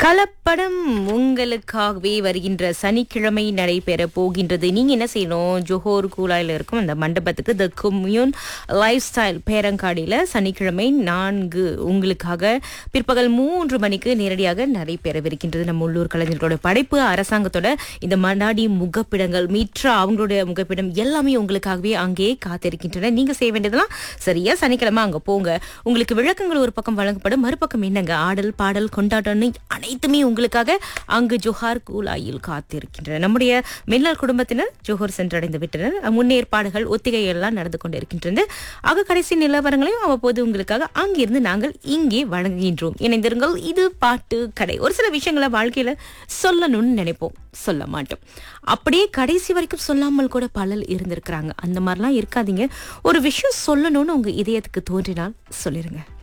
கலப்படம் உங்களுக்காகவே வருகின்ற சனிக்கிழமை நடைபெற போகின்றது நீங்க என்ன செய்யணும் ஜோஹோர் கூலாயில் இருக்கும் அந்த மண்டபத்துக்கு த கொம்யூன் லைஃப் ஸ்டைல் பேரங்காடியில சனிக்கிழமை நான்கு உங்களுக்காக பிற்பகல் மூன்று மணிக்கு நேரடியாக நடைபெறவிருக்கின்றது நம்ம உள்ளூர் கலைஞர்களோட படைப்பு அரசாங்கத்தோட இந்த மன்னாடி முகப்பிடங்கள் மீட்ரா அவங்களுடைய முகப்பிடம் எல்லாமே உங்களுக்காகவே அங்கே காத்திருக்கின்றன நீங்க செய்ய வேண்டியதெல்லாம் சரியா சனிக்கிழமை அங்க போங்க உங்களுக்கு விளக்கங்கள் ஒரு பக்கம் வழங்கப்படும் மறுபக்கம் என்னங்க ஆடல் பாடல் கொண்டாட்டம்னு அனைத்துமே உங்களுக்காக அங்கு ஜோஹார் கூலாயில் காத்திருக்கின்றன நம்முடைய மின்னல் குடும்பத்தினர் ஜோஹர் சென்றடைந்து விட்டனர் முன்னேற்பாடுகள் ஒத்திகை எல்லாம் நடந்து கொண்டிருக்கின்றது ஆக கடைசி நிலவரங்களையும் அவ்வப்போது உங்களுக்காக அங்கிருந்து நாங்கள் இங்கே வழங்குகின்றோம் இணைந்திருங்கள் இது பாட்டு கடை ஒரு சில விஷயங்களை வாழ்க்கையில சொல்லணும்னு நினைப்போம் சொல்ல மாட்டோம் அப்படியே கடைசி வரைக்கும் சொல்லாமல் கூட பலர் இருந்திருக்கிறாங்க அந்த மாதிரிலாம் இருக்காதீங்க ஒரு விஷயம் சொல்லணும்னு உங்க இதயத்துக்கு தோன்றினால் சொல்லிருங்க